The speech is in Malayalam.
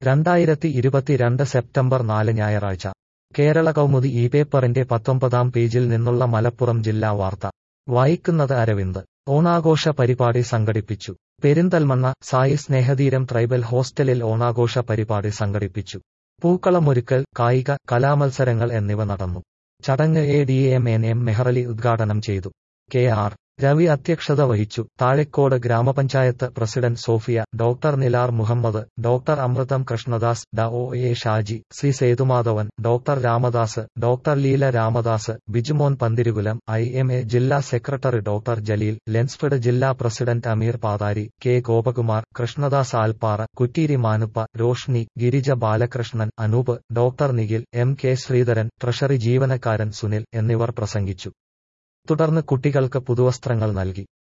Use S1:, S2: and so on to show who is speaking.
S1: രണ്ടായിരത്തി ഇരുപത്തിരണ്ട് സെപ്റ്റംബർ നാല് ഞായറാഴ്ച കേരള കൗമുദി ഈ പേപ്പറിന്റെ പത്തൊമ്പതാം പേജിൽ നിന്നുള്ള മലപ്പുറം ജില്ലാ വാർത്ത വായിക്കുന്നത് അരവിന്ദ് ഓണാഘോഷ പരിപാടി സംഘടിപ്പിച്ചു പെരിന്തൽമണ്ണ സായി സ്നേഹതീരം ട്രൈബൽ ഹോസ്റ്റലിൽ ഓണാഘോഷ പരിപാടി സംഘടിപ്പിച്ചു പൂക്കളമൊരുക്കൽ കായിക കലാമത്സരങ്ങൾ എന്നിവ നടന്നു ചടങ്ങ് A D M N M Meharali ഉദ്ഘാടനം ചെയ്തു കെ ആർ രവി അധ്യക്ഷത വഹിച്ചു താഴെക്കോട് ഗ്രാമപഞ്ചായത്ത് president Sophia doctor Nilar Muhammad doctor Amritham Krishnadas ഡ O A Shaji C Sethumadhavan doctor Ramadas doctor Leela Ramadas Bijumon Panthirukulam I M A ജില്ലാ സെക്രട്ടറി ഡോക്ടർ ജലീൽ ലെൻസ്ഫെഡ് ജില്ലാ president Ameer Pathari K Gopakumar Krishnadas Alppara Kutteeri Manuppa Roshni Girija Balakrishnan Anoop doctor Nikhil M K Sreedharan treasury ജീവനക്കാരൻ സുനിൽ എന്നിവർ പ്രസംഗിച്ചു തുടർന്ന് കുട്ടികൾക്ക് പുതുവസ്ത്രങ്ങൾ നൽകി